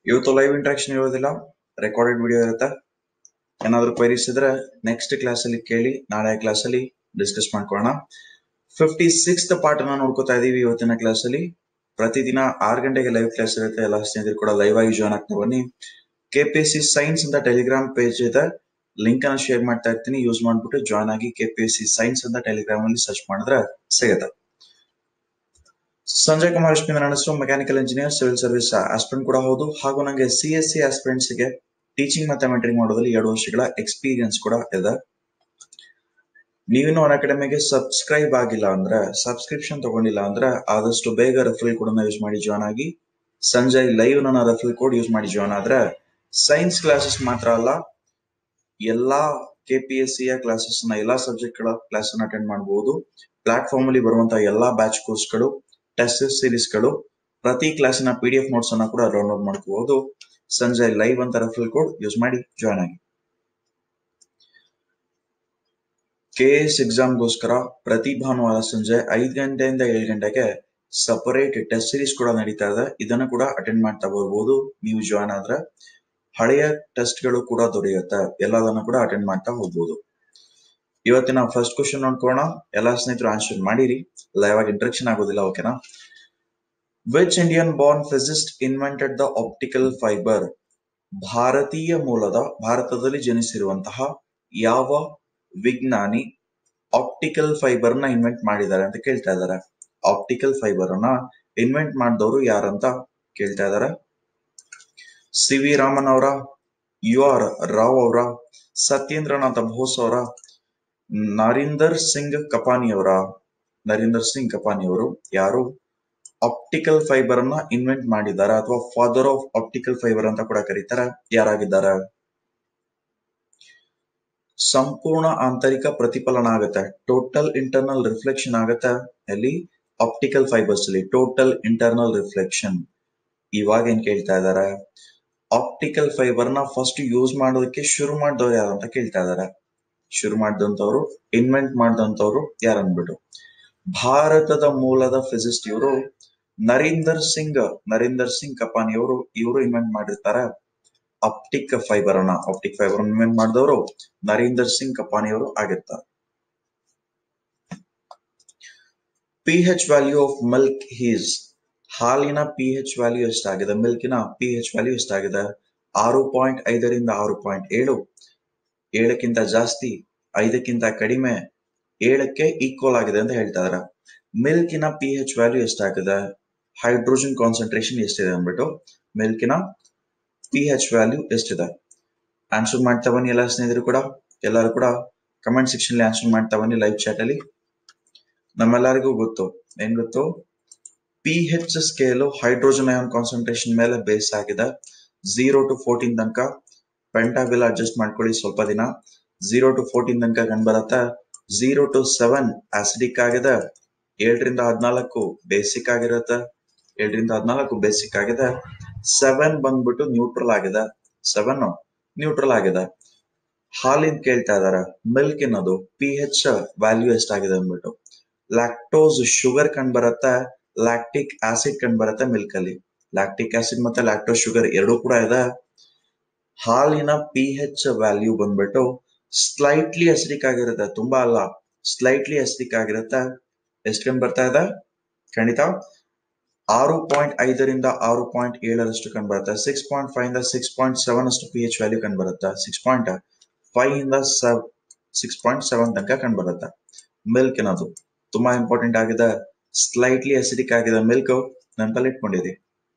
ಇವತ್ತು live interaction ಇರೋದಿಲ್ಲ recorded video ಇರುತ್ತೆ ಏನಾದರೂ ಕ್ವೈರೀಸ್ ಇದ್ರೆ ನೆಕ್ಸ್ಟ್ ಕ್ಲಾಸಲ್ಲಿ ಕೇಳಿ ನಾಳೆ ಕ್ಲಾಸಲ್ಲಿ ಡಿಸ್ಕಸ್ ಮಾಡ್ಕೊಳ್ಳೋಣ ಫಿಫ್ಟಿ ಸಿಕ್ಸ್ತ್ ಪಾರ್ಟ್ ಅನ್ನ ನೋಡ್ಕೋತಾ ಇದೀವಿ ಇವತ್ತಿನ ಕ್ಲಾಸಲ್ಲಿ ಪ್ರತಿದಿನ ಆರು ಗಂಟೆಗೆ ಲೈವ್ ಕ್ಲಾಸ್ ಇರುತ್ತೆ ಎಲ್ಲ ಸ್ನೇಹಿತರು ಕೂಡ ಲೈವ್ ಆಗಿ ಜಾಯ್ನ್ ಆಗ್ತಾ ಬನ್ನಿ K P S C science ಅಂತ ಟೆಲಿಗ್ರಾಮ್ ಪೇಜ್ ಇದೆ ಲಿಂಕ್ ಅನ್ನ ಶೇರ್ ಮಾಡ್ತಾ ಇರ್ತೀನಿ ಯೂಸ್ ಮಾಡ್ಬಿಟ್ಟು ಜಾಯ್ನ್ ಆಗಿ K P S C science ಅಂತ ಟೆಲಿಗ್ರಾಮ್ ಅಲ್ಲಿ ಸರ್ಚ್ ಮಾಡಿದ್ರೆ ಸಿಗುತ್ತೆ ಸಂಜಯ್ ಕುಮಾರ್ ಅಶ್ವಿನ್ ನನ್ನ ಹೆಸರು mechanical engineer civil service aspirant ಕೂಡ ಹೌದು ಹಾಗೂ ನನಗೆ ಸಿ ಎಸ್ ಸಿ ಆಸ್ಪಿರೆಂಟ್ಸ್ ಗೆ ಟೀಚಿಂಗ್ ಮತ್ತೆ ಮೆಂಟರಿಂಗ್ ಮಾಡೋದ್ರಲ್ಲಿ ಎರಡು ವರ್ಷಗಳ ಎಕ್ಸ್ಪೀರಿಯನ್ಸ್ ಕೂಡ ಇದೆ ನೀವಿನ್ನು ಅನ್ ಅಕಾಡೆಮಿಗೆ ಸಬ್ಸ್ಕ್ರೈಬ್ ಆಗಿಲ್ಲ ಅಂದ್ರೆ ಸಬ್ಸ್ಕ್ರಿಪ್ಷನ್ ತಗೊಂಡಿಲ್ಲ ಅಂದ್ರೆ ಆದಷ್ಟು ಬೇಗ ರೆಫರಲ್ ಕೋಡ್ ಯೂಸ್ ಮಾಡಿ ಜಾಯ್ನ್ ಆಗಿ ಸಂಜಯ್ ಲೈವ್ ನನ್ನ ರೆಫರಲ್ ಕೋಡ್ ಯೂಸ್ ಮಾಡಿ ಜಾಯ್ನ್ ಆದ್ರೆ ಸೈನ್ಸ್ ಕ್ಲಾಸಸ್ ಮಾತ್ರ ಅಲ್ಲ ಎಲ್ಲಾ ಕೆ ಪಿ ಎಸ್ ಸಿಯ ಕ್ಲಾಸಸ್ ನ ಎಲ್ಲಾ ಸಬ್ಜೆಕ್ಟ್ ಗಳ ಕ್ಲಾಸ್ ಅನ್ನ ಅಟೆಂಡ್ ಮಾಡಬಹುದು ಪ್ಲಾಟ್ಫಾರ್ಮ್ ಅಲ್ಲಿ ಬರುವಂತಹ ಎಲ್ಲಾ ಬ್ಯಾಚ್ ಕೋರ್ಸ್ಗಳು ಟೆಸ್ಟ್ ಸೀರೀಸ್ ಗಳು ಪ್ರತಿ ಕ್ಲಾಸಿನ ಪಿ ಡಿ ಎಫ್ ನೋಟ್ಸ್ ಅನ್ನ ಕೂಡ ಡೌನ್ಲೋಡ್ ಮಾಡ್ಕೋಬಹುದು ಸಂಜಯ್ ಲೈವ್ ಅಂತ ರೆಫರಲ್ ಕೋಡ್ ಯೂಸ್ ಮಾಡಿ ಜಾಯ್ನ್ ಆಗಿ ಕೆ ಎಸ್ ಎಕ್ಸಾಮ್ಗೋಸ್ಕರ ಪ್ರತಿ ಭಾನುವಾರ ಸಂಜೆ ಐದು ಗಂಟೆಯಿಂದ ಏಳು ಗಂಟೆಗೆ ಸಪರೇಟ್ ಟೆಸ್ಟ್ ಸೀರೀಸ್ ಕೂಡ ನಡೀತಾ ಇದೆ ಇದನ್ನು ಕೂಡ ಅಟೆಂಡ್ ಮಾಡ್ತಾ ಬರ್ಬೋದು ನೀವು ಜಾಯ್ನ್ ಆದ್ರೆ ಹಳೆಯ ಟೆಸ್ಟ್ ಗಳು ಕೂಡ ದೊರೆಯುತ್ತೆ ಎಲ್ಲದನ್ನು ಕೂಡ ಅಟೆಂಡ್ ಮಾಡ್ತಾ ಹೋಗ್ಬೋದು ಇವತ್ತಿನ ಫಸ್ಟ್ ಕ್ವಶನ್ ನೋಡ್ಕೋಣ ಎಲ್ಲಾ ಸ್ನೇಹಿತರು ಆನ್ಸರ್ ಮಾಡಿರಿ ಲೈವ್ ಆಗಿ ಇಂಟ್ರಕ್ಷನ್ ಆಗೋದಿಲ್ಲ ಓಕೆನಾ which Indian born physicist invented the optical fibre ಭಾರತೀಯ ಮೂಲದ ಭಾರತದಲ್ಲಿ ಜನಿಸಿರುವಂತಹ ಯಾವ ವಿಜ್ಞಾನಿ ಆಪ್ಟಿಕಲ್ ಫೈಬರ್ ನ ಇನ್ವೆಂಟ್ ಮಾಡಿದ್ದಾರೆ ಅಂತ ಕೇಳ್ತಾ ಇದ್ದಾರೆ ಆಪ್ಟಿಕಲ್ ಫೈಬರ್ ಅನ್ನ ಇನ್ವೆಂಟ್ ಮಾಡಿದವರು ಯಾರಂತ ಕೇಳ್ತಾ ಇದ್ದಾರೆ ಸಿ ವಿ ರಾಮನ್ ಅವರ ಯು ಆರ್ ರಾವ್ ಅವರ ಸತ್ಯೇಂದ್ರನಾಥ ಬೋಸ್ ಅವರ ನರೀಂದರ್ ಸಿಂಗ್ ಕಪಾನಿ ಅವರ ನರೀಂದರ್ ಸಿಂಗ್ ಕಪಾನಿ ಅವರು ಯಾರು ಆಪ್ಟಿಕಲ್ ಫೈಬರ್ ಅನ್ನ ಇನ್ವೆಂಟ್ ಮಾಡಿದ್ದಾರೆ ಅಥವಾ ಫಾದರ್ ಆಫ್ ಆಪ್ಟಿಕಲ್ ಫೈಬರ್ ಅಂತ ಕೂಡ ಕರೀತಾರೆ ಯಾರಾಗಿದ್ದಾರೆ ಸಂಪೂರ್ಣ ಆಂತರಿಕ ಪ್ರತಿಫಲನ ಆಗುತ್ತೆ ಟೋಟಲ್ ಇಂಟರ್ನಲ್ ರಿಫ್ಲೆಕ್ಷನ್ ಆಗುತ್ತೆ ಅಲ್ಲಿ ಆಪ್ಟಿಕಲ್ ಫೈಬರ್ಸ್ ಅಲ್ಲಿ ಟೋಟಲ್ ಇಂಟರ್ನಲ್ ರಿಫ್ಲೆಕ್ಷನ್ ಇವಾಗ ಏನ್ ಕೇಳ್ತಾ ಇದಾರೆ ಆಪ್ಟಿಕಲ್ ಫೈಬರ್ ನ ಫಸ್ಟ್ ಯೂಸ್ ಮಾಡೋದಕ್ಕೆ ಶುರು ಮಾಡಿದವ್ರು ಯಾರು ಅಂತ ಕೇಳ್ತಾ ಇದಾರೆ ಶುರು ಮಾಡಿದಂತವ್ರು ಇನ್ವೆಂಟ್ ಮಾಡಿದಂತವ್ರು ಯಾರು ಅಂದ್ಬಿಟ್ಟು ಭಾರತದ ಮೂಲದ ಫಿಸಿಸ್ಟ್ ಇವರು ನರೀಂದರ್ ಸಿಂಗ್ ನರೀಂದರ್ ಸಿಂಗ್ ಕಪಾನಿ ಅವರು ಇವರು ಇನ್ವೆಂಟ್ ಮಾಡಿರ್ತಾರೆ ಆಪ್ಟಿಕ್ ಫೈಬರ್ ಅನ್ನ ಆಪ್ಟಿಕ್ ಫೈಬರ್ ಇನ್ವೆಂಟ್ ಮಾಡಿದವರು ನರೀಂದರ್ ಸಿಂಗ್ ಕಪಾನಿ ಅವರು ಆಗಿರ್ತಾರೆ P H value of milk is ಹಾಲಿನ ಪಿ ಎಚ್ ವ್ಯಾಲ್ಯೂ ಎಷ್ಟಾಗಿದೆ ಮಿಲ್ಕಿನ ಪಿ ಎಚ್ ವ್ಯಾಲ್ಯೂ ಎಷ್ಟಾಗಿದೆ ಆರು ಪಾಯಿಂಟ್ ಐದರಿಂದ ಆರು ಪಾಯಿಂಟ್ ಏಳು ಏಳಕ್ಕಿಂತ ಜಾಸ್ತಿ ಐದಕ್ಕಿಂತ ಕಡಿಮೆ ಏಳಕ್ಕೆ ಈಕ್ವಲ್ ಆಗಿದೆ ಅಂತ ಹೇಳ್ತಾ ಇದಾರೆ ಮಿಲ್ಕಿನ ಪಿ ಎಚ್ ವ್ಯಾಲ್ಯೂ ಎಷ್ಟಾಗಿದೆ ಹೈಡ್ರೋಜನ್ ಕಾನ್ಸಂಟ್ರೇಷನ್ ಎಷ್ಟಿದೆ ಅಂದ್ಬಿಟ್ಟು ಮಿಲ್ಕಿನ ಪಿ ಎಚ್ ವ್ಯಾಲ್ಯೂ ಎಷ್ಟಿದೆ ಆನ್ಸರ್ ಮಾಡ್ತಾ ಬನ್ನಿ ಎಲ್ಲ ಸ್ನೇಹಿತರು ಕೂಡ ಎಲ್ಲರೂ ಕೂಡ ಕಮೆಂಟ್ ಸೆಕ್ಷನ್ ಅಲ್ಲಿ ಆನ್ಸರ್ ಮಾಡ್ತಾ ಬನ್ನಿ ಲೈವ್ ಚಾಟ್ ಅಲ್ಲಿ ನಮ್ಮೆಲ್ಲರಿಗೂ ಗೊತ್ತು ಏನ್ ಗೊತ್ತು P H scale hydrogen ion concentration ಮೇಲೆ ಬೇಸ್ ಆಗಿದೆ ಝೀರೋ ಟು ಫೋರ್ಟೀನ್ ತನಕ ಪೆಂಟಾಬಿಲ್ ಅಡ್ಜಸ್ಟ್ ಮಾಡ್ಕೊಳ್ಳಿ ಸ್ವಲ್ಪ ದಿನ ಝೀರೋ ಟು ಫೋರ್ಟೀನ್ ತನಕ ಕಂಡು ಬರುತ್ತೆ ಝೀರೋ ಟು ಸೆವೆನ್ ಆಸಿಡಿಕ್ ಆಗಿದೆ ಏಳರಿಂದ ಹದಿನಾಲ್ಕು ಬೇಸಿಕ್ ಆಗಿರುತ್ತೆ ಏಳರಿಂದ ಹದಿನಾಲ್ಕು ಬೇಸಿಕ್ ಆಗಿದೆ ಸೆವೆನ್ ಬಂದ್ಬಿಟ್ಟು ನ್ಯೂಟ್ರಲ್ ಆಗಿದೆ ಸೆವೆನ್ ನ್ಯೂಟ್ರಲ್ ಆಗಿದೆ ಹಾಲಿನ ಕೇಳ್ತಾ ಇದಾರೆ ಮಿಲ್ಕ್ ಅನ್ನೋದು ಪಿ ಹೆಚ್ ವ್ಯಾಲ್ಯೂ ಎಷ್ಟಾಗಿದೆ ಅಂದ್ಬಿಟ್ಟು ಲ್ಯಾಕ್ಟೋಸ್ ಶುಗರ್ ಕಂಡು ಬರುತ್ತೆ ಲ್ಯಾಕ್ಟಿಕ್ ಆಸಿಡ್ ಕಂಡು ಬರುತ್ತೆ ಮಿಲ್ಕ್ ಅಲ್ಲಿ ಲ್ಯಾಕ್ಟಿಕ್ ಆಸಿಡ್ ಮತ್ತೆ ಲ್ಯಾಕ್ಟೋಸ್ ಶುಗರ್ ಎರಡೂ ಕೂಡ ಇದೆ ಹಾಲಿನ ಪಿ ಹೆಚ್ ವ್ಯಾಲ್ಯೂ ಬಂದ್ಬಿಟ್ಟು ಸ್ಲೈಟ್ಲಿ ಅಸಿಡಿಕ್ ಆಗಿರುತ್ತೆ ತುಂಬಾ ಅಲ್ಲ ಸ್ಲೈಟ್ಲಿ ಅಸಿಡಿಕ್ ಆಗಿರುತ್ತೆ ಎಷ್ಟು ಕಂಡು ಬರ್ತಾ ಇದೆ ಖಂಡಿತ ಆರು ಪಾಯಿಂಟ್ ಐದರಿಂದ ಆರು ಪಾಯಿಂಟ್ ಏಳರಷ್ಟು ಕಂಡು ಬರುತ್ತೆ ಸಿಕ್ಸ್ ಪಾಯಿಂಟ್ ಫೈವ್ ಇಂದ ಸಿಕ್ಸ್ ಪಾಯಿಂಟ್ ಸೆವೆನ್ ಅಷ್ಟು ಪಿ ಎಚ್ ವ್ಯಾಲ್ಯೂ ಕಂಡು ಬರುತ್ತೆ ಸಿಕ್ಸ್ ಪಾಯಿಂಟ್ ಫೈವ್ ಇಂದ ಸಿಕ್ಸ್ ಪಾಯಿಂಟ್ ಸೆವೆನ್ ತನಕ ಕಂಡು ಬರುತ್ತೆ ಮಿಲ್ಕ್ ಅನ್ನೋದು ತುಂಬಾ ಇಂಪಾರ್ಟೆಂಟ್ ಆಗಿದೆ ಸ್ಲೈಟ್ಲಿ ಅಸಿಡಿಕ್ ಆಗಿದೆ ಮಿಲ್ಕ್ ನೆನಪಲ್ಲಿ ಇಟ್ಕೊಂಡಿರಿ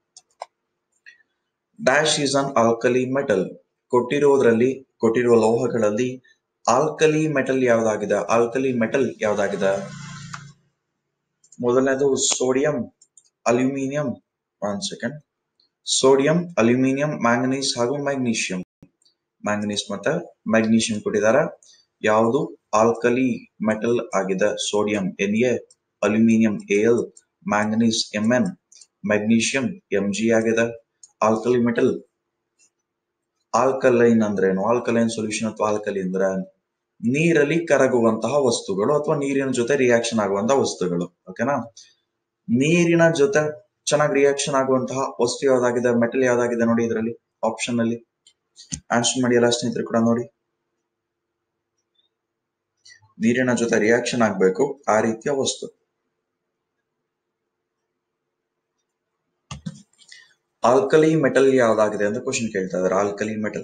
dash is an alkali metal ಕೊಟ್ಟಿರೋದ್ರಲ್ಲಿ ಕೊಟ್ಟಿರುವ ಲೋಹಗಳಲ್ಲಿ ಆಲ್ಕಲಿ ಮೆಟಲ್ ಯಾವ್ದಾಗಿದೆ ಆಲ್ಕಲಿ ಮೆಟಲ್ ಯಾವ್ದಾಗಿದೆ ಮೊದಲನೇದು sodium aluminium one second sodium aluminium manganese ಹಾಗೂ ಮ್ಯಾಗ್ನೀಷಿಯಂ ಮ್ಯಾಂಗನೀಸ್ ಮತ್ತೆ ಮ್ಯಾಗ್ನೀಷಿಯಂ ಕೊಟ್ಟಿದ್ದಾರೆ ಯಾವುದು ಆಲ್ಕಲಿ ಮೆಟಲ್ ಆಗಿದೆ sodium N A aluminium L manganese M N magnesium M G ಆಗಿದೆ ಆಲ್ಕಲಿ ಮೆಟಲ್ ಆಲ್ಕಲೈನ್ ಅಂದ್ರೇನು ಆಲ್ಕಲೈನ್ ಸೊಲ್ಯೂಷನ್ ಅಥವಾ ಆಲ್ಕಲಿ ಅಂದ್ರೆ ನೀರಲ್ಲಿ ಕರಗುವಂತಹ ವಸ್ತುಗಳು ಅಥವಾ ನೀರಿನ ಜೊತೆ ರಿಯಾಕ್ಷನ್ ಆಗುವಂತಹ ವಸ್ತುಗಳು ಓಕೆನಾ ನೀರಿನ ಜೊತೆ ಚೆನ್ನಾಗಿ ರಿಯಾಕ್ಷನ್ ಆಗುವಂತಹ ವಸ್ತು ಯಾವ್ದಾಗಿದೆ ಮೆಟಲ್ ಯಾವ್ದಾಗಿದೆ ನೋಡಿ ಇದರಲ್ಲಿ ಆಪ್ಷನ್ ಅಲ್ಲಿ ಆನ್ಸರ್ ಮಾಡಿ ಎಲ್ಲ ಸ್ನೇಹಿತರು ಕೂಡ ನೋಡಿ ನೀರಿನ ಜೊತೆ ರಿಯಾಕ್ಷನ್ ಆಗ್ಬೇಕು ಆ ರೀತಿಯ ವಸ್ತು ಆಲ್ಕಲಿ ಮೆಟಲ್ ಯಾವ್ದಾಗಿದೆ ಅಂತ ಕ್ವಶನ್ ಕೇಳ್ತಾ ಇದಾರೆ ಆಲ್ಕಲಿ ಮೆಟಲ್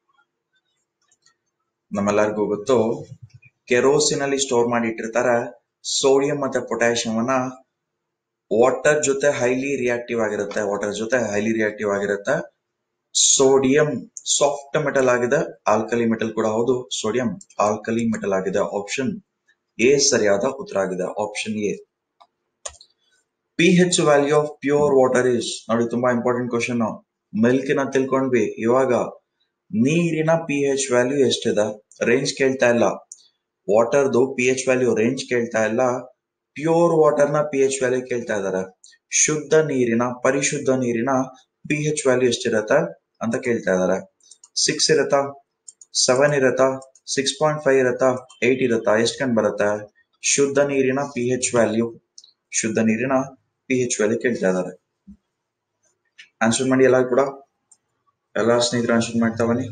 ನಮ್ಮೆಲ್ಲರಿಗೂ ಗೊತ್ತು ಕೆರೋಸಿನ್ ಅಲ್ಲಿ ಸ್ಟೋರ್ ಮಾಡಿ ಇಟ್ಟಿರ್ತಾರೆ ಸೋಡಿಯಂ ಮತ್ತೆ ಪೊಟ್ಯಾಷಿಯಂ ಅನ್ನ ವಾಟರ್ ಜೊತೆ ಹೈಲಿ ರಿಯಾಕ್ಟಿವ್ ಆಗಿರುತ್ತೆ ವಾಟರ್ ಜೊತೆ ಹೈಲಿ ರಿಯಾಕ್ಟಿವ್ ಆಗಿರುತ್ತೆ ಸೋಡಿಯಂ ಸಾಫ್ಟ್ ಮೆಟಲ್ ಆಗಿದೆ ಆಲ್ಕಲಿ ಮೆಟಲ್ ಕೂಡ ಹೌದು ಸೋಡಿಯಂ ಆಲ್ಕಲಿ ಮೆಟಲ್ ಆಗಿದೆ ಆಪ್ಷನ್ ಎ ಸರಿಯಾದ ಉತ್ತರ ಆಗಿದೆ option A P H value of pure water is ನೋಡಿ ತುಂಬಾ ಇಂಪಾರ್ಟೆಂಟ್ ಕ್ವಶನ್ ಮಿಲ್ಕಿನ ತಿಳ್ಕೊಂಡ್ವಿ ಇವಾಗ ನೀರಿನ ಪಿ ಹೆಚ್ ವ್ಯಾಲ್ಯೂ ಎಷ್ಟಿದೆ ರೇಂಜ್ ಕೇಳ್ತಾ ಇಲ್ಲ ವಾಟರ್ದು ಪಿ ಎಚ್ ವ್ಯಾಲ್ಯೂ ರೇಂಜ್ ಕೇಳ್ತಾ ಇಲ್ಲ ಪ್ಯೂರ್ ವಾಟರ್ ನ ಪಿ ಎಚ್ ವ್ಯಾಲ್ಯೂ ಕೇಳ್ತಾ ಇದಾರೆ ಶುದ್ಧ ನೀರಿನ ಪರಿಶುದ್ಧ ನೀರಿನ ಪಿ ಹೆಚ್ ವ್ಯಾಲ್ಯೂ ಎಷ್ಟಿರತ್ತೆ ಅಂತ ಕೇಳ್ತಾ ಇದಾರೆ ಸಿಕ್ಸ್ ಇರತ್ತಾ ಸೆವೆನ್ ಇರತ್ತಾ ಸಿಕ್ಸ್ ಪಾಯಿಂಟ್ ಫೈವ್ ಇರತ್ತಾ ಏಟ್ ಇರತ್ತಾ ಎಷ್ಟು ಕಂಡು ಬರುತ್ತೆ ಶುದ್ಧ ನೀರಿನ ಪಿ ಹೆಚ್ ವ್ಯಾಲ್ಯೂ ಶುದ್ಧ ನೀರಿನ ಪಿ ಹೆಚ್ ವ್ಯಾಲ್ಯೂ ಕೇಳ್ತಾ ಇದಾರೆ ಆನ್ಸರ್ ಮಾಡಿ ಎಲ್ಲ ಕೂಡ ಎಲ್ಲ ಸ್ನೇಹಿತರು ಆನ್ಸರ್ ಮಾಡ್ತಾ ಬನ್ನಿ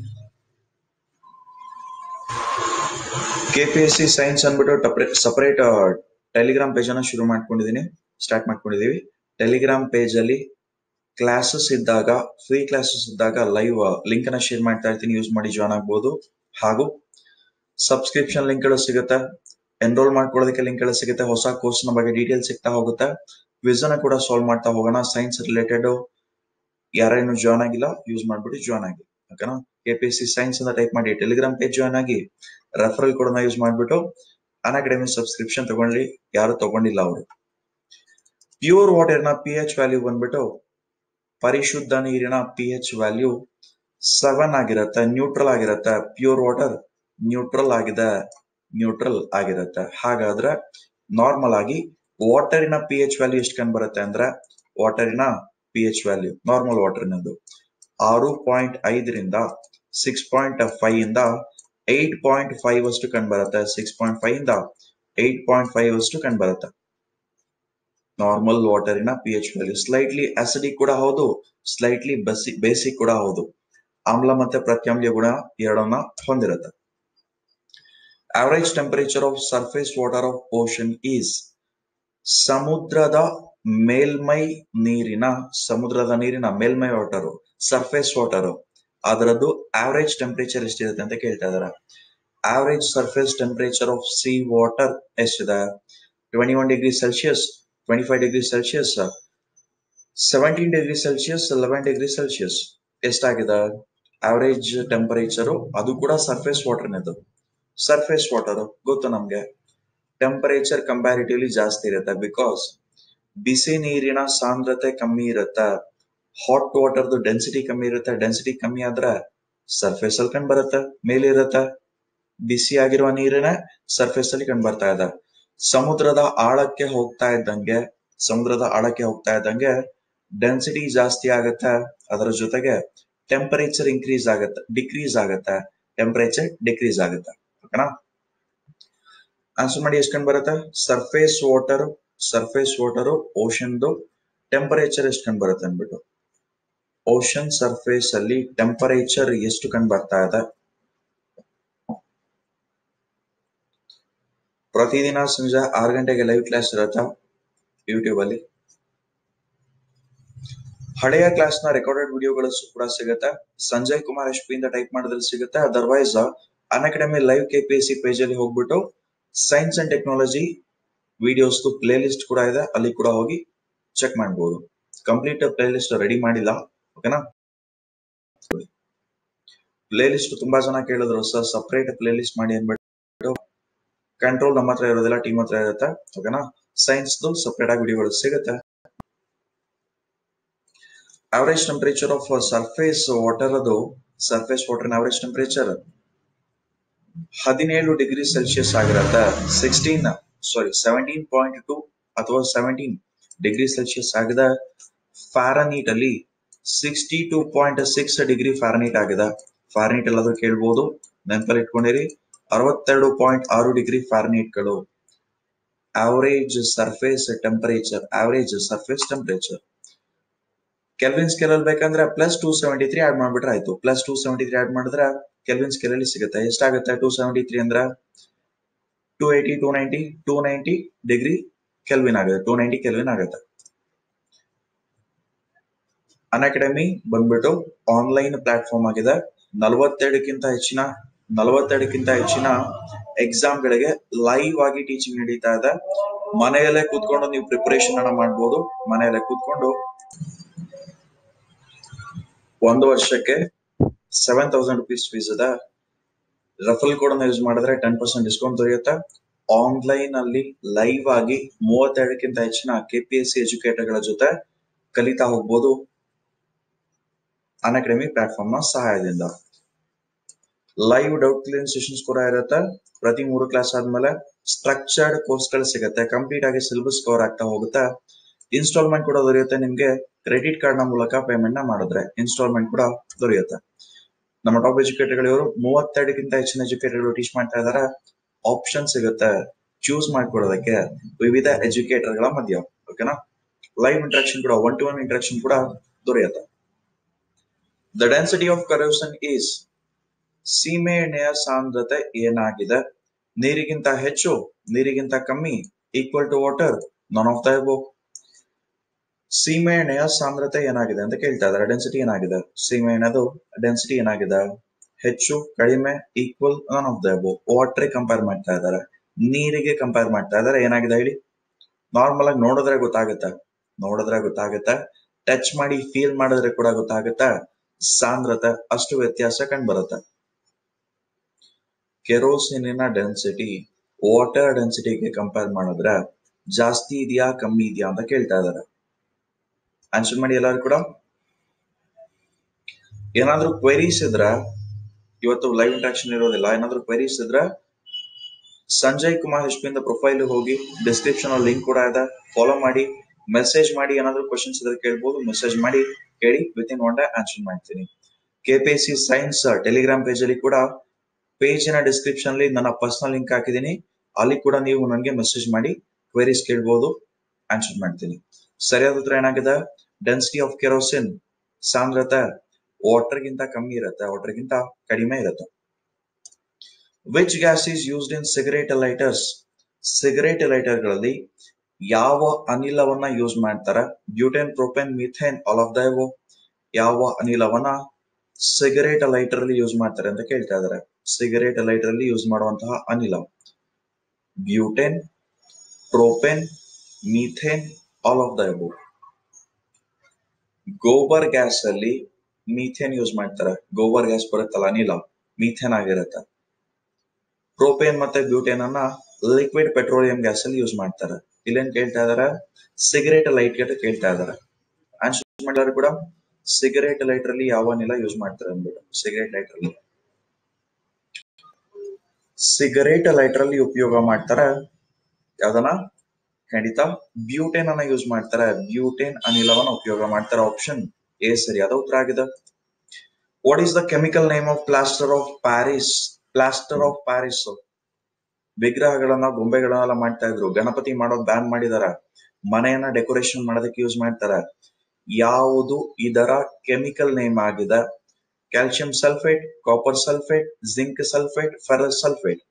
ಕೆಪಿಎಸ್ಸಿ ಸೈನ್ಸ್ ಅಂದ್ಬಿಟ್ಟು ಸಪರೇಟ್ ಟೆಲಿಗ್ರಾಮ್ ಪೇಜ್ ಅನ್ನ ಶುರು ಮಾಡ್ಕೊಂಡಿದೀನಿ ಸ್ಟಾರ್ಟ್ ಮಾಡ್ಕೊಂಡಿದೀವಿ ಟೆಲಿಗ್ರಾಮ್ ಪೇಜ್ ಅಲ್ಲಿ ಕ್ಲಾಸಸ್ ಇದ್ದಾಗ ಫ್ರೀ ಕ್ಲಾಸಸ್ ಇದ್ದಾಗ ಲೈವ್ ಲಿಂಕ್ ಅನ್ನ ಶೇರ್ ಮಾಡ್ತಾ ಇರ್ತೀನಿ ಯೂಸ್ ಮಾಡಿ ಜಾಯ್ನ್ ಆಗ್ಬೋದು ಹಾಗೂ ಸಬ್ಸ್ಕ್ರಿಪ್ಷನ್ ಲಿಂಕ್ ಗಳು ಸಿಗುತ್ತೆ ಎನ್ರೋಲ್ ಮಾಡ್ಕೊಳ್ಳೋದಕ್ಕೆ ಲಿಂಕ್ ಗಳು ಸಿಗುತ್ತೆ ಹೊಸ ಕೋರ್ಸ್ ನ ಬಗ್ಗೆ ಡೀಟೇಲ್ ಸಿಗ್ತಾ ಹೋಗುತ್ತೆ ಕ್ವಿಸ್ ಅನ್ನ ಕೂಡ ಸಾಲ್ವ್ ಮಾಡ್ತಾ ಹೋಗೋಣ ಸೈನ್ಸ್ ರಿಲೇಟೆಡ್ ಯಾರೇನು ಜಾಯ್ನ್ ಆಗಿಲ್ಲ ಯೂಸ್ ಮಾಡ್ಬಿಟ್ಟು ಜಾಯ್ನ್ ಆಗಿ ಓಕೆನಾ ಕೆಪಿಎಸ್ಸಿ ಸೈನ್ಸ್ ಅಂತ ಟೈಪ್ ಮಾಡಿ ಟೆಲಿಗ್ರಾಮ್ ಪೇಜ್ ಜಾಯ್ನ್ ಆಗಿ ರೆಫರಲ್ ಕೋಡ್ ಯೂಸ್ ಮಾಡ್ಬಿಟ್ಟು ಅನ್ ಅಕಾಡೆಮಿ ಸಬ್ಸ್ಕ್ರಿಪ್ಷನ್ ತಗೊಳ್ಳಿ ಯಾರು ತಗೊಂಡಿಲ್ಲ ಅವರು ಪ್ಯೂರ್ ವಾಟರ್ ನ ಪಿ ಎಚ್ ವ್ಯಾಲ್ಯೂ ಬಂದ್ಬಿಟ್ಟು ಪರಿಶುದ್ಧ ನೀರಿನ ಪಿ ಎಚ್ ವ್ಯಾಲ್ಯೂ ಸೆವೆನ್ ಆಗಿರುತ್ತೆ ನ್ಯೂಟ್ರಲ್ ಆಗಿರುತ್ತೆ ಪ್ಯೂರ್ ವಾಟರ್ ನ್ಯೂಟ್ರಲ್ ಆಗಿದೆ ನ್ಯೂಟ್ರಲ್ ಆಗಿರುತ್ತೆ ಹಾಗಾದ್ರೆ ನಾರ್ಮಲ್ ಆಗಿ ವಾಟರಿನ ಪಿ ಎಚ್ ವ್ಯಾಲ್ಯೂ ಎಷ್ಟು ಕಂಡು ಬರುತ್ತೆ ಅಂದ್ರೆ ವಾಟರಿನ ಪಿ ಎಚ್ ವ್ಯಾಲ್ಯೂ ನಾರ್ಮಲ್ ವಾಟರ್ನದು ಆರು ಪಾಯಿಂಟ್ ಐದರಿಂದ ಸಿಕ್ಸ್ ಪಾಯಿಂಟ್ ಫೈವ್ ಇಂದ ಏಟ್ ಪಾಯಿಂಟ್ ಫೈವ್ ಅಷ್ಟು ಕಂಡು ಬರುತ್ತೆ ಸಿಕ್ಸ್ ಪಾಯಿಂಟ್ ಫೈವ್ ಇಂದ ಏಟ್ ಪಾಯಿಂಟ್ ಫೈವ್ ಅಷ್ಟು ಕಂಡು ಬರುತ್ತೆ ನಾರ್ಮಲ್ ವಾಟರಿನ P H value slightly acidic ಕೂಡ ಹೌದು ಸ್ಲೈಟ್ಲಿ ಬಸಿ ಬೇಸಿಕ್ ಕೂಡ ಹೌದು ಆಮ್ಲ ಮತ್ತೆ ಪ್ರತ್ಯಾಮ್ಲ ಗುಣ ಎರಡನ್ನ ಹೊಂದಿರುತ್ತೆ average temperature of surface water of ocean is ಸಮುದ್ರದ ಮೇಲ್ಮೈ ನೀರಿನ ಸಮುದ್ರದ ನೀರಿನ ಮೇಲ್ಮೈ ವಾಟರ್ ಸರ್ಫೇಸ್ ವಾಟರ್ ಅದರದ್ದು ಆವರೇಜ್ ಟೆಂಪರೇಚರ್ ಎಷ್ಟಿರುತ್ತೆ ಅಂತ ಕೇಳ್ತಾ ಇದಾರೆ average surface temperature of sea water ಎಷ್ಟಿದೆ twenty one degree Celsius twenty five degree Celsius seventeen degree Celsius eleven degree Celsius ಎಷ್ಟಾಗಿದೆ ಆವರೇಜ್ ಟೆಂಪರೇಚರು ಅದು ಕೂಡ ಸರ್ಫೇಸ್ ವಾಟರ್ನದು ಸರ್ಫೇಸ್ ವಾಟರ್ ಗೊತ್ತು ನಮ್ಗೆ ಟೆಂಪರೇಚರ್ ಕಂಪ್ಯಾರಿಟಿವ್ಲಿ ಜಾಸ್ತಿ ಇರುತ್ತೆ ಬಿಕಾಸ್ ಬಿಸಿ ನೀರಿನ ಸಾಂದ್ರತೆ ಕಮ್ಮಿ ಇರುತ್ತೆ ಹಾಟ್ ವಾಟರ್ದು ಡೆನ್ಸಿಟಿ ಕಮ್ಮಿ ಇರುತ್ತೆ ಡೆನ್ಸಿಟಿ ಕಮ್ಮಿ ಆದ್ರೆ ಸರ್ಫೇಸ್ ಅಲ್ಲಿ ಕಂಡು ಬರುತ್ತೆ ಮೇಲೆ ಇರುತ್ತೆ ಬಿಸಿ ಆಗಿರುವ ನೀರಿನ ಸರ್ಫೇಸ್ ಅಲ್ಲಿ ಕಂಡು ಬರ್ತಾ ಇದೆ ಸಮುದ್ರದ ಆಳಕ್ಕೆ ಹೋಗ್ತಾ ಇದ್ದಂಗೆ ಸಮುದ್ರದ ಆಳಕ್ಕೆ ಹೋಗ್ತಾ ಇದ್ದಂಗೆ ಡೆನ್ಸಿಟಿ ಜಾಸ್ತಿ ಆಗುತ್ತೆ ಅದರ ಜೊತೆಗೆ ಟೆಂಪರೇಚರ್ ಇನ್ಕ್ರೀಸ್ ಆಗುತ್ತೆ ಡಿಕ್ರೀಸ್ ಆಗುತ್ತೆ ಟೆಂಪರೇಚರ್ ಡಿಕ್ರೀಸ್ ಆಗುತ್ತೆ ಓಕೆನಾ ಆನ್ಸರ್ ಮಾಡಿ ಎಷ್ಟು ಕಂಡು ಬರುತ್ತೆ ಸರ್ಫೇಸ್ ವಾಟರ್ ಸರ್ಫೇಸ್ ವಾಟರ್ ಓಷನ್ದು ಟೆಂಪರೇಚರ್ ಎಷ್ಟು ಕಂಡು ಬರುತ್ತೆ ಅಂದ್ಬಿಟ್ಟು ಓಷನ್ ಸರ್ಫೇಸ್ ಅಲ್ಲಿ ಟೆಂಪರೇಚರ್ ಎಷ್ಟು ಕಂಡು ಬರ್ತಾ ಇದೆ ಪ್ರತಿದಿನ ಸಂಜೆ ಆರು ಗಂಟೆಗೆ ಲೈವ್ ಕ್ಲಾಸ್ ಇರುತ್ತಾ ಯೂಟ್ಯೂಬ್ ಅಲ್ಲಿ ಹಳೆಯ ಕ್ಲಾಸ್ ನ ರೆಕಾರ್ಡೆಡ್ ವಿಡಿಯೋಗಳು ಕೂಡ ಸಿಗುತ್ತೆ ಸಂಜಯ್ ಕುಮಾರ್ ಎಚ್ ಪಿ ಇಂದ ಟೈಪ್ ಮಾಡಿದ್ರೆ ಸಿಗುತ್ತೆ otherwise Unacademy live K P S C page ಅಲ್ಲಿ ಹೋಗ್ಬಿಟ್ಟು science and technology videos playlist ಕೂಡ ಇದೆ ಅಲ್ಲಿ ಕೂಡ ಹೋಗಿ ಚೆಕ್ ಮಾಡಬಹುದು ಕಂಪ್ಲೀಟ್ ಪ್ಲೇ ಲಿಸ್ಟ್ ರೆಡಿ ಮಾಡಿಲ್ಲ ಓಕೆನಾ ಪ್ಲೇ ಲಿಸ್ಟ್ ತುಂಬಾ ಜನ ಕೇಳಿದ್ರು ಸರ್ ಸಪರೇಟ್ ಪ್ಲೇ ಲಿಸ್ಟ್ ಮಾಡಿ ಅಂದ್ಬಿಟ್ಟು ಕಂಟ್ರೋಲ್ ನಮ್ಮ ಹತ್ರ ಇರೋದಿಲ್ಲ ಟೀಮ್ ಹತ್ರ ಇರುತ್ತೆ ಓಕೆನಾ ಸೈನ್ಸ್ ಸಪರೇಟ್ ಆಗಿ ವಿಡಿಯೋಗಳು ಸಿಗುತ್ತೆ average temperature of surface water ಅದು ಸರ್ಫೇಸ್ ವಾಟರ್ ಅವರೇಜ್ ಟೆಂಪರೇಚರ್ ಹದಿನೇಳು ಡಿಗ್ರಿ ಸೆಲ್ಸಿಯಸ್ ಆಗಿರುತ್ತೆ sixteen sorry seventeen point two ಅಥವಾ ಸೆವೆಂಟೀನ್ ಡಿಗ್ರಿ ಸೆಲ್ಸಿಯಸ್ ಆಗಿದೆ ಫ್ಯಾರನೀಟ್ ಅಲ್ಲಿ sixty two point six degree Fahrenheit ಆಗಿದೆ ಫ್ಯಾರನೀಟ್ ಎಲ್ಲಾದ್ರೂ ಕೇಳ್ಬೋದು ನೆನಪಲ್ಲಿ ಇಟ್ಕೊಂಡಿರಿ ಅರವತ್ತೆರಡು ಪಾಯಿಂಟ್ ಆರು ಡಿಗ್ರಿ ಫ್ಯಾರನೀಟ್ಗಳು average surface temperature average surface temperature Kelvin scale ಅಲ್ಲಿ ಬೇಕಂದ್ರೆ plus two seventy three add ಮಾಡ್ಬಿಟ್ರೆ ಆಯ್ತು plus two seventy three add ಮಾಡಿದ್ರೆ ಕೆಲ್ವಿನ್ ಸ್ಕೇಲ್ ಅಲ್ಲಿ ಸಿಗುತ್ತೆ ಎಷ್ಟಾಗುತ್ತೆ ಟೂ ಸೆವೆಂಟಿ ತ್ರೀ ಅಂದ್ರೆ two eighty two ninety two ninety degree Kelvin ಆಗುತ್ತೆ ಟೂ ನೈಂಟಿ ಕೆಲ್ವಿನ್ ಆಗುತ್ತೆ ಅನ್ ಅಕಾಡೆಮಿ ಬಂದ್ಬಿಟ್ಟು ಆನ್ಲೈನ್ ಪ್ಲಾಟ್ಫಾರ್ಮ್ ಆಗಿದೆ ನಲವತ್ತೆರಡಕ್ಕಿಂತ ಹೆಚ್ಚಿನ ನಲವತ್ತೆರಡಕ್ಕಿಂತ ಹೆಚ್ಚಿನ ಎಕ್ಸಾಮ್ಗಳಿಗೆ ಲೈವ್ ಆಗಿ ಟೀಚಿಂಗ್ ನಡೀತಾ ಇದೆ ಮನೆಯಲ್ಲೇ ಕೂತ್ಕೊಂಡು ನೀವು ಪ್ರಿಪರೇಷನ್ ಅನ್ನ ಮಾಡ್ಬೋದು ಮನೆಯಲ್ಲೇ ಕೂತ್ಕೊಂಡು ಒಂದು ವರ್ಷಕ್ಕೆ ಸೆವೆನ್ ತೌಸಂಡ್ ರುಪೀಸ್ ಫೀಸ್ ಇದೆ ರಫಲ್ ಕೋಡ್ ಅನ್ನ ಯೂಸ್ ಮಾಡಿದ್ರೆ ಟೆನ್ ಪರ್ಸೆಂಟ್ ಡಿಸ್ಕೌಂಟ್ ದೊರೆಯುತ್ತೆ ಆನ್ಲೈನ್ ಅಲ್ಲಿ ಲೈವ್ ಆಗಿ ಮೂವತ್ತೆರಡಕ್ಕಿಂತ ಹೆಚ್ಚಿನ ಕೆಪಿಎಸ್ಸಿ ಎಜುಕೇಟರ್ಗಳ ಜೊತೆ ಕಲಿತಾ ಹೋಗ್ಬೋದು ಅನ್ ಅಕಾಡೆಮಿ ಪ್ಲಾಟ್ಫಾರ್ಮ್ ನ ಸಹಾಯದಿಂದ ಲೈವ್ ಡೌಟ್ ಕ್ಲಿಯರ್ ಸೆಷನ್ಸ್ ಕೂಡ ಇರುತ್ತೆ ಪ್ರತಿ ಮೂರು ಕ್ಲಾಸ್ ಆದ್ಮೇಲೆ ಸ್ಟ್ರಕ್ಚರ್ಡ್ ಕೋರ್ಸ್ ಗಳು ಸಿಗುತ್ತೆ ಕಂಪ್ಲೀಟ್ ಆಗಿ ಸಿಲೆಬಸ್ ಕವರ್ ಆಗ್ತಾ ಹೋಗುತ್ತೆ ಇನ್ಸ್ಟಾಲ್ಮೆಂಟ್ ಕೂಡ ದೊರೆಯುತ್ತೆ ನಿಮ್ಗೆ ಕ್ರೆಡಿಟ್ ಕಾರ್ಡ್ ನ ಮೂಲಕ ಪೇಮೆಂಟ್ ನ ಮಾಡಿದ್ರೆ ಇನ್ಸ್ಟಾಲ್ಮೆಂಟ್ ಕೂಡ ದೊರೆಯುತ್ತೆ ನಮ್ಮ ಟಾಪ್ ಎಜುಕೇಟರ್ಗಳು ಇವರು ಮೂವತ್ತೆರಡಕ್ಕಿಂತ ಹೆಚ್ಚಿನ ಎಜುಕೇಟರ್ಗಳು ಟೀಚ್ ಮಾಡ್ತಾ ಇದಾರೆ ಆಪ್ಷನ್ ಸಿಗುತ್ತೆ ಚೂಸ್ ಮಾಡ್ಕೊಳ್ಳೋದಕ್ಕೆ ವಿವಿಧ ಎಜುಕೇಟರ್ಗಳ ಮಧ್ಯ ಓಕೆನಾ ಲೈವ್ ಇಂಟ್ರಾಕ್ಷನ್ ಕೂಡ ಒನ್ ಟು ಒನ್ ಇಂಟ್ರಾಕ್ಷನ್ ಕೂಡ ದೊರೆಯುತ್ತೆ the density of kerosene is ಸೀಮೆ ಎಣ್ಣೆಯ ಸಾಂದ್ರತೆ ಏನಾಗಿದೆ ನೀರಿಗಿಂತ ಹೆಚ್ಚು ನೀರಿಗಿಂತ ಕಮ್ಮಿ equal to water none of the above ಸೀಮೆ ಎಣ್ಣೆಯ ಸಾಂದ್ರತೆ ಏನಾಗಿದೆ ಅಂತ ಕೇಳ್ತಾ ಇದಾರೆ ಡೆನ್ಸಿಟಿ ಏನಾಗಿದೆ ಸೀಮೆ ಎಣ್ಣೆದು ಡೆನ್ಸಿಟಿ ಏನಾಗಿದೆ ಹೆಚ್ಚು ಕಡಿಮೆ equal none of the above water compare ಮಾಡ್ತಾ ಇದಾರೆ ನೀರಿಗೆ ಕಂಪೇರ್ ಮಾಡ್ತಾ ಇದಾರೆ ಏನಾಗಿದೆ ಹೇಳಿ ನಾರ್ಮಲ್ ಆಗಿ ನೋಡಿದ್ರೆ ಗೊತ್ತಾಗುತ್ತೆ ನೋಡಿದ್ರೆ ಗೊತ್ತಾಗುತ್ತೆ ಟಚ್ ಮಾಡಿ ಫೀಲ್ ಮಾಡಿದ್ರೆ ಕೂಡ ಗೊತ್ತಾಗುತ್ತೆ ಸಾಂದ್ರತೆ ಅಷ್ಟು ವ್ಯತ್ಯಾಸ ಕಂಡು ಬರುತ್ತೆ ಕೆರೋಸಿನಿನ ಡೆನ್ಸಿಟಿ ವಾಟರ್ ಡೆನ್ಸಿಟಿಗೆ ಕಂಪೇರ್ ಮಾಡಿದ್ರೆ ಜಾಸ್ತಿ ಇದೆಯಾ ಕಮ್ಮಿ ಇದೆಯಾ ಅಂತ ಕೇಳ್ತಾ ಇದಾರೆ ಆನ್ಸರ್ ಮಾಡಿ ಎಲ್ಲರೂ ಕೂಡ ಏನಾದ್ರೂ ಕ್ವೆರೀಸ್ ಇದ್ರ ಇವತ್ತು ಲೈವ್ ಇಂಟ್ರಾಕ್ಷನ್ ಇರೋದಿಲ್ಲ ಏನಾದ್ರೂ ಕ್ವೆರೀಸ್ ಇದ್ರ ಸಂಜಯ್ ಕುಮಾರ್ ಹೆಚ್ಪಿಯಿಂದ ಪ್ರೊಫೈಲ್ ಹೋಗಿ ಡಿಸ್ಕ್ರಿಪ್ಷನ್ ಅಲ್ಲಿ ಲಿಂಕ್ ಕೂಡ ಇದೆ ಫಾಲೋ ಮಾಡಿ ಮೆಸೇಜ್ ಮಾಡಿ ಏನಾದ್ರೂ ಕ್ವಶನ್ಸ್ ಇದ್ರೆ ಕೇಳ್ಬೋದು ಮೆಸೇಜ್ ಮಾಡಿ ಕೇಳಿ within one day answer ಮಾಡ್ತೀನಿ ಕೆಪಿಎಸ್ಸಿ ಸೈನ್ಸ್ ಟೆಲಿಗ್ರಾಮ್ ಪೇಜ್ ಅಲ್ಲಿ ಕೂಡ ಪೇಜಿನ ಡಿಸ್ಕ್ರಿಪ್ಷನ್ ಅಲ್ಲಿ ನನ್ನ ಪರ್ಸನಲ್ ಲಿಂಕ್ ಹಾಕಿದ್ದೀನಿ ಅಲ್ಲಿ ಕೂಡ ನೀವು ನನಗೆ ಮೆಸೇಜ್ ಮಾಡಿ ಕ್ವೆರೀಸ್ ಕೇಳ್ಬೋದು ಆನ್ಸರ್ ಮಾಡ್ತೀನಿ ಸರಿಯಾದ ಉತ್ತರ ಏನಾಗಿದೆ ಡೆನ್ಸಿಟಿ ಆಫ್ ಕೆರೋಸಿನ್ ಸಾಂದ್ರತೆ ವಾಟರ್ ಗಿಂತ ಕಮ್ಮಿ ಇರುತ್ತೆ ವಾಟರ್ ಗಿಂತ ಕಡಿಮೆ ಇರುತ್ತೆ which gas is used in cigarette lighters cigarette ಲೈಟರ್ಗಳಲ್ಲಿ ಯಾವ ಅನಿಲವನ್ನ ಯೂಸ್ ಮಾಡ್ತಾರೆ butane propane methane all of the ಯಾವ ಅನಿಲವನ್ನ ಸಿಗರೇಟ್ ಲೈಟರ್ ಅಲ್ಲಿ ಯೂಸ್ ಮಾಡ್ತಾರೆ ಅಂತ ಕೇಳ್ತಾ ಇದಾರೆ ಸಿಗರೇಟ್ ಲೈಟರ್ ಅಲ್ಲಿ ಯೂಸ್ ಮಾಡುವಂತಹ ಅನಿಲ butane propane methane all of the above gobar gas ಅಲ್ಲಿ ಮೀಥೇನ್ ಯೂಸ್ ಮಾಡ್ತಾರೆ ಗೋಬರ್ ಗ್ಯಾಸ್ ಬರುತ್ತಲ್ಲ ಅನಿಲ ಮೀಥೇನ್ ಆಗಿರುತ್ತೆ ಪ್ರೋಪೇನ್ ಮತ್ತೆ ಬ್ಯೂಟೇನ್ ಅನ್ನ ಲಿಕ್ವಿಡ್ ಪೆಟ್ರೋಲಿಯಂ ಗ್ಯಾಸ್ ಅಲ್ಲಿ ಯೂಸ್ ಮಾಡ್ತಾರೆ ಇಲ್ಲೇನ್ ಕೇಳ್ತಾ ಇದಾರೆ ಸಿಗರೇಟ್ ಲೈಟ್ ಗೆ ಕೇಳ್ತಾ ಇದಾರೆ ಆನ್ಸರ್ ಮಾಡಿದ್ರೆ ಕೂಡ ಸಿಗರೇಟ್ ಲೈಟರ್ ಅಲ್ಲಿ ಯಾವ ಅನಿಲ ಯೂಸ್ ಮಾಡ್ತಾರೆ ಅಂದ್ಬಿಟ್ಟು ಸಿಗರೇಟ್ ಲೈಟರ್ ಅಲ್ಲಿ ಸಿಗರೇಟ್ ಲೈಟರ್ ಅಲ್ಲಿ ಉಪಯೋಗ ಮಾಡ್ತಾರೆ ಯಾವ್ದನ್ನ ಖಂಡಿತ ಬ್ಯೂಟೇನ್ ಅನ್ನ ಯೂಸ್ ಮಾಡ್ತಾರೆ ಬ್ಯೂಟೇನ್ ಅನಿಲವನ್ನ ಉಪಯೋಗ ಮಾಡ್ತಾರೆ ಆಪ್ಷನ್ ಎ ಸರಿಯಾದ ಉತ್ತರ ಆಗಿದೆ what is the chemical name of plaster of Paris plaster of Paris ವಿಗ್ರಹಗಳನ್ನ ಗೊಂಬೆಗಳನ್ನೆಲ್ಲ ಮಾಡ್ತಾ ಇದ್ರು ಗಣಪತಿ ಮಾಡೋದ್ ಬ್ಯಾನ್ ಮಾಡಿದಾರ ಮನೆಯನ್ನ ಡೆಕೋರೇಷನ್ ಮಾಡೋದಕ್ಕೆ ಯೂಸ್ ಮಾಡ್ತಾರೆ ಯಾವುದು ಇದರ ಕೆಮಿಕಲ್ ನೇಮ್ ಆಗಿದೆ calcium sulphate copper sulphate zinc sulphate ferrous sulphate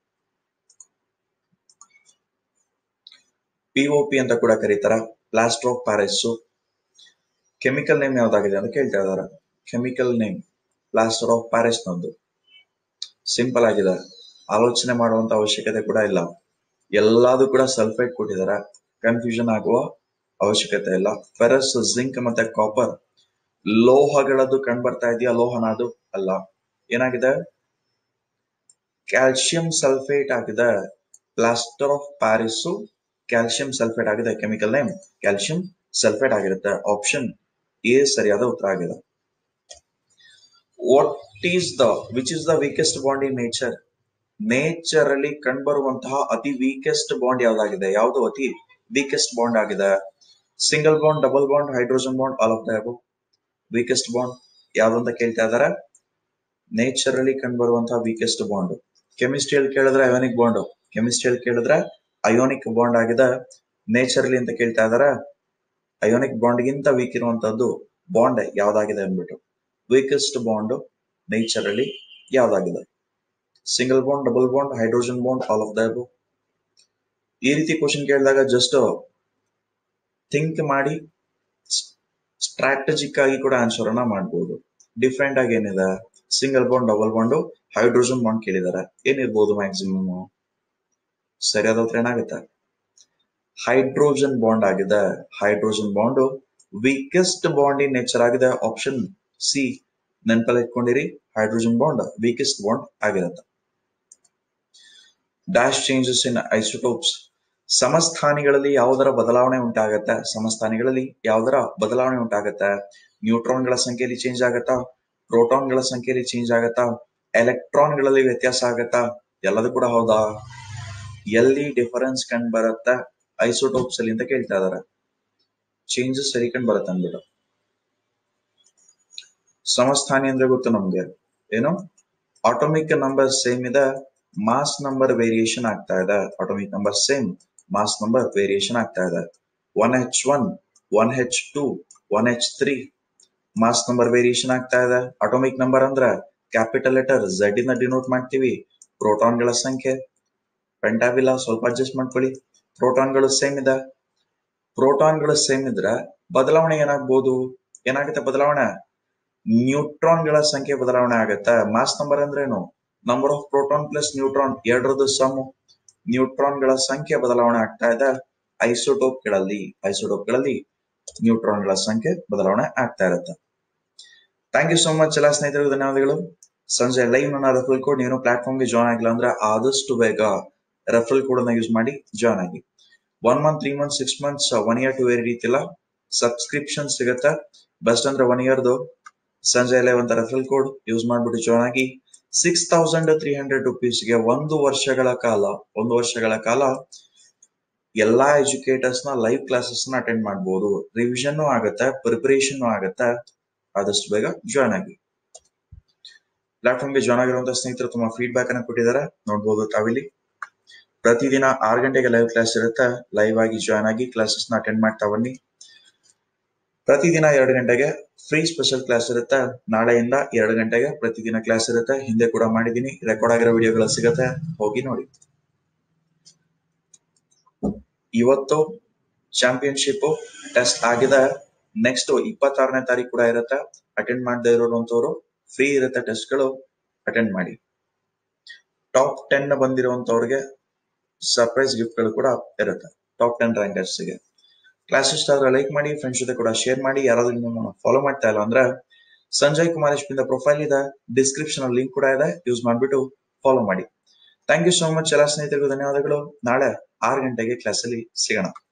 POP ಅಂತ ಕೂಡ ಕರೀತಾರ plaster of Paris chemical name ಯಾವ್ದಾಗಿದೆ ಅಂತ ಕೇಳ್ತಾ ಇದಾರೆ chemical name plaster of Paris ನಂದು ಸಿಂಪಲ್ ಆಗಿದೆ ಆಲೋಚನೆ ಮಾಡುವಂತ ಅವಶ್ಯಕತೆ ಕೂಡ ಇಲ್ಲ ಎಲ್ಲಾದು ಕೂಡ ಸಲ್ಫೇಟ್ ಕೊಟ್ಟಿದ್ದಾರೆ ಕನ್ಫ್ಯೂಷನ್ ಆಗುವ ಅವಶ್ಯಕತೆ ಇಲ್ಲ ಫೆರಸ್ ಜಿಂಕ್ ಮತ್ತೆ ಕಾಪರ್ ಲೋಹಗಳದ್ದು ಕಂಡು ಬರ್ತಾ ಇದೆಯಾ ಲೋಹನ ಅದು ಅಲ್ಲ ಏನಾಗಿದೆ ಕ್ಯಾಲ್ಸಿಯಂ ಸಲ್ಫೇಟ್ ಆಗಿದೆ plaster of Paris calcium sulphate ಆಗಿದೆ ಕೆಮಿಕಲ್ ನೇಮ್ ಕ್ಯಾಲ್ಸಿಯಂ ಸಲ್ಫೇಟ್ ಆಗಿರುತ್ತೆ ಆಪ್ಷನ್ ಎ ಸರಿಯಾದ ಉತ್ತರ ಆಗಿದೆ what is the which is the weakest bond in nature nature ಅಲ್ಲಿ ಕಂಡುಬರುವಂತಹ ಅತಿ ವೀಕೆಸ್ಟ್ ಬಾಂಡ್ ಯಾವ್ದಾಗಿದೆ ಯಾವ್ದು ಅತಿ ವೀಕೆಸ್ಟ್ ಬಾಂಡ್ ಆಗಿದೆ single bond double bond hydrogen bond all of the weakest bond ಯಾವ್ದಂತ ಕೇಳ್ತಾ ಇದಾರೆ ನೇಚರ್ ಅಲ್ಲಿ ಕಂಡುಬರುವಂತಹ ವೀಕೆಸ್ಟ್ ಬಾಂಡ್ ಕೆಮಿಸ್ಟ್ರಿಯಲ್ಲಿ ಕೇಳಿದ್ರೆ ಅಯೋನಿಕ್ ಬಾಂಡ್ ಕೆಮಿಸ್ಟ್ರಿಯಲ್ಲಿ ಕೇಳಿದ್ರೆ ಅಯೋನಿಕ್ ಬಾಂಡ್ ಆಗಿದೆ ನೇಚರ್ ಅಲ್ಲಿ ಅಂತ ಕೇಳ್ತಾ ಇದಾರೆ ಅಯೋನಿಕ್ ಬಾಂಡ್ ಗಿಂತ ವೀಕ್ ಇರುವಂತದ್ದು ಬಾಂಡ್ ಯಾವ್ದಾಗಿದೆ ಅಂದ್ಬಿಟ್ಟು ವೀಕೆಸ್ಟ್ ಬಾಂಡ್ ನೇಚರ್ ಅಲ್ಲಿ ಯಾವ್ದಾಗಿದೆ single bond double bond hydrogen bond all of the ಈ ರೀತಿ ಕ್ವಶನ್ ಕೇಳಿದಾಗ ಜಸ್ಟ್ ಥಿಂಕ್ ಮಾಡಿ ಸ್ಟ್ರಾಟಜಿಕ್ ಆಗಿ ಕೂಡ ಆನ್ಸರ್ ಅನ್ನ ಮಾಡ್ಬೋದು ಡಿಫ್ರೆಂಟ್ ಆಗಿ ಏನಿದೆ single bond double bond hydrogen bond ಕೇಳಿದಾರೆ ಏನಿರ್ಬೋದು ಮ್ಯಾಕ್ಸಿಮಮ್ ಸರಿಯಾದ ಉತ್ತರ ಏನಾಗುತ್ತೆ ಹೈಡ್ರೋಜನ್ ಬಾಂಡ್ ಆಗಿದೆ hydrogen bond weakest bond in nature ಆಗಿದೆ ಆಪ್ಷನ್ ಸಿ ನೆನಪಲ್ಲಿ ಇಟ್ಕೊಂಡಿರಿ ಹೈಡ್ರೋಜನ್ ಬಾಂಡ್ ವೀಕೆಸ್ಟ್ ಬಾಂಡ್ ಆಗಿರುತ್ತೆ ಡ್ಯಾಶ್ ಚೇಂಜಸ್ ಇನ್ ಐಸೋಟೋಪ್ಸ್ ಸಮಸ್ಥಾನಿಗಳಲ್ಲಿ ಯಾವುದರ ಬದಲಾವಣೆ ಉಂಟಾಗತ್ತೆ ಸಮಸ್ಥಾನಿಗಳಲ್ಲಿ ಯಾವುದರ ಬದಲಾವಣೆ ಉಂಟಾಗತ್ತೆ ನ್ಯೂಟ್ರಾನ್ಗಳ ಸಂಖ್ಯೆಯಲ್ಲಿ ಚೇಂಜ್ ಆಗತ್ತಾ ಪ್ರೋಟಾನ್ಗಳ ಸಂಖ್ಯೆಯಲ್ಲಿ ಚೇಂಜ್ ಆಗತ್ತಾ ಎಲೆಕ್ಟ್ರಾನ್ಗಳಲ್ಲಿ ವ್ಯತ್ಯಾಸ ಆಗತ್ತಾ ಎಲ್ಲದೂ ಕೂಡ ಹೌದಾ ಎಲ್ಲಿ ಡಿಫರೆನ್ಸ್ ಕಂಡು ಬರುತ್ತೆ ಐಸೋಟೋಪ್ಸ್ ಅಲ್ಲಿ ಅಂತ ಕೇಳ್ತಾ ಇದಾರೆ ಚೇಂಜಸ್ ಸರಿ ಕಂಡು ಬರುತ್ತೆ ಅಂದ್ಬಿಟ್ಟು ಸಮಸ್ಥಾನಿ ಅಂದ್ರೆ ಗೊತ್ತು ನಮ್ಗೆ ಏನು ಆಟೋಮಿಕ್ ನಂಬರ್ ಸೇಮ್ ಇದೆ ಮಾಸ್ ನಂಬರ್ ವೇರಿಯೇಷನ್ ಆಗ್ತಾ ಇದೆ atomic number same mass number variation ಆಗ್ತಾ ಇದೆ one H one one H two one H three mass number variation ಆಗ್ತಾ ಇದೆ ಅಟೋಮಿಕ್ ನಂಬರ್ ಅಂದ್ರೆ ಕ್ಯಾಪಿಟಲ್ ಲೆಟರ್ ಝಡ್ ಇಂದ ಡಿನೋಟ್ ಮಾಡ್ತೀವಿ ಪ್ರೋಟಾನ್ಗಳ ಸಂಖ್ಯೆ ಪೆಂಟಾವಿಲ್ಲ ಸ್ವಲ್ಪ ಅಡ್ಜಸ್ಟ್ ಮಾಡ್ಕೊಳ್ಳಿ ಪ್ರೋಟಾನ್ಗಳು ಸೇಮ್ ಇದೆ ಪ್ರೋಟಾನ್ಗಳು ಸೇಮ್ ಇದ್ರೆ ಬದಲಾವಣೆ ಏನಾಗ್ಬೋದು ಏನಾಗುತ್ತೆ ಬದಲಾವಣೆ ನ್ಯೂಟ್ರಾನ್ಗಳ ಸಂಖ್ಯೆ ಬದಲಾವಣೆ ಆಗುತ್ತೆ ಮಾಸ್ ನಂಬರ್ ಅಂದ್ರೇನು number of proton plus neutron ಎರಡರದ್ದು ಸಮ್ ನ್ಯೂಟ್ರಾನ್ಗಳ ಸಂಖ್ಯೆ ಬದಲಾವಣೆ ಆಗ್ತಾ ಇದೆ ಐಸೋಟೋಪ್ಗಳಲ್ಲಿ ಐಸೋಟೋಪ್ಗಳಲ್ಲಿ ನ್ಯೂಟ್ರಾನ್ಗಳ ಸಂಖ್ಯೆ ಬದಲಾವಣೆ ಆಗ್ತಾ ಇರುತ್ತೆ ಥ್ಯಾಂಕ್ ಯು ಸೋ ಮಚ್ ಎಲ್ಲ ಸ್ನೇಹಿತರಿಗೆ ಧನ್ಯವಾದಗಳು ಸಂಜೆ ಲೈವ್ ನನ್ನ ರೆಫರಲ್ ಕೋಡ್ ನೀನು ಪ್ಲಾಟ್ಫಾರ್ಮ್ಗೆ ಜಾಯ್ನ್ ಆಗಿಲ್ಲ ಅಂದ್ರೆ ಆದಷ್ಟು ಬೇಗ ರೆಫರಲ್ ಕೋಡ್ ಅನ್ನ ಯೂಸ್ ಮಾಡಿ ಜಾಯ್ನ್ ಆಗಿ one month three month six months one year two year ರೀತಿಲ್ಲ ಸಬ್ಸ್ಕ್ರಿಪ್ಷನ್ ಸಿಗುತ್ತೆ ಬೆಸ್ಟ್ ಅಂದ್ರೆ ಒನ್ ಇಯರ್ದು ಸಂಜೆ ಲೈವ್ ಅಂತ ರೆಫರಲ್ ಕೋಡ್ ಯೂಸ್ ಮಾಡ್ಬಿಟ್ಟು ಜಾಯ್ನ್ ಆಗಿ ಸಿಕ್ಸ್ ತೌಸಂಡ್ ತ್ರೀ ಹಂಡ್ರೆಡ್ ರುಪೀಸ್ಗೆ ಒಂದು ವರ್ಷಗಳ ಕಾಲ ಒಂದು ವರ್ಷಗಳ ಕಾಲ ಎಲ್ಲಾ ಎಜುಕೇಟರ್ಸ್ ನ ಲೈವ್ ಕ್ಲಾಸಸ್ ನ ಅಟೆಂಡ್ ಮಾಡಬಹುದು ರಿವಿಷನ್ ಆಗುತ್ತೆ ಪ್ರಿಪರೇಷನ್ ಆಗುತ್ತೆ ಆದಷ್ಟು ಬೇಗ ಜಾಯ್ನ್ ಆಗಿ ಪ್ಲಾಟ್ಫಾರ್ಮ್ಗೆ ಜಾಯ್ನ್ ಆಗಿರುವಂತಹ ಸ್ನೇಹಿತರು ತುಂಬಾ ಫೀಡ್ಬ್ಯಾಕ್ ಅನ್ನ ಕೊಟ್ಟಿದ್ದಾರೆ ನೋಡಬಹುದು ತಾವಿಲ್ಲಿ ಪ್ರತಿದಿನ ಆರು ಗಂಟೆಗೆ ಲೈವ್ ಕ್ಲಾಸ್ ಇರುತ್ತೆ ಲೈವ್ ಆಗಿ ಜಾಯ್ನ್ ಆಗಿ ಕ್ಲಾಸಸ್ ನ ಅಟೆಂಡ್ ಮಾಡ್ತಾ ಬನ್ನಿ ಪ್ರತಿದಿನ ಎರಡು ಗಂಟೆಗೆ ಫ್ರೀ ಸ್ಪೆಷಲ್ ಕ್ಲಾಸ್ ಇರುತ್ತೆ ನಾಳೆಯಿಂದ ಎರಡು ಗಂಟೆಗೆ ಪ್ರತಿದಿನ ಕ್ಲಾಸ್ ಇರುತ್ತೆ ಹಿಂದೆ ಕೂಡ ಮಾಡಿದೀನಿ ರೆಕಾರ್ಡ್ ಆಗಿರೋ ವಿಡಿಯೋಗಳು ಸಿಗುತ್ತೆ ಹೋಗಿ ನೋಡಿ ಇವತ್ತು ಚಾಂಪಿಯನ್ಶಿಪ್ ಟೆಸ್ಟ್ ಆಗಿದೆ ನೆಕ್ಸ್ಟ್ ಇಪ್ಪತ್ತಾರನೇ ತಾರೀಕು ಕೂಡ ಇರುತ್ತೆ ಅಟೆಂಡ್ ಮಾಡದೇ ಇರೋವಂಥವ್ರು ಫ್ರೀ ಇರುತ್ತೆ ಟೆಸ್ಟ್ಗಳು ಅಟೆಂಡ್ ಮಾಡಿ ಟಾಪ್ ಟೆನ್ ಬಂದಿರುವಂತವ್ರಿಗೆ ಸರ್ಪ್ರೈಸ್ ಗಿಫ್ಟ್ಗಳು ಕೂಡ ಇರುತ್ತೆ ಟಾಪ್ ಟೆನ್ ರ್ಯಾಂಕರ್ಸ್ಗೆ ಕ್ಲಾಸ್ ಇಷ್ಟ ಆದ್ರೆ ಲೈಕ್ ಮಾಡಿ ಫ್ರೆಂಡ್ಸ್ ಜೊತೆ ಕೂಡ ಶೇರ್ ಮಾಡಿ ಯಾರಾದ್ರೂ ನಿಮ್ಮನ್ನು ಫಾಲೋ ಮಾಡ್ತಾ ಇಲ್ಲ ಅಂದ್ರೆ ಸಂಜಯ್ ಕುಮಾರ್ ಎಶ್ಪಿಂದ ಪ್ರೊಫೈಲ್ ಇದೆ ಡಿಸ್ಕ್ರಿಪ್ಷನ್ ಅಲ್ಲಿ ಲಿಂಕ್ ಕೂಡ ಇದೆ ಯೂಸ್ ಮಾಡ್ಬಿಟ್ಟು ಫಾಲೋ ಮಾಡಿ ಥ್ಯಾಂಕ್ ಯು ಸೋ ಮಚ್ ಎಲ್ಲ ಸ್ನೇಹಿತರಿಗೂ ಧನ್ಯವಾದಗಳು ನಾಳೆ ಆರು ಗಂಟೆಗೆ ಕ್ಲಾಸಲ್ಲಿ ಸಿಗೋಣ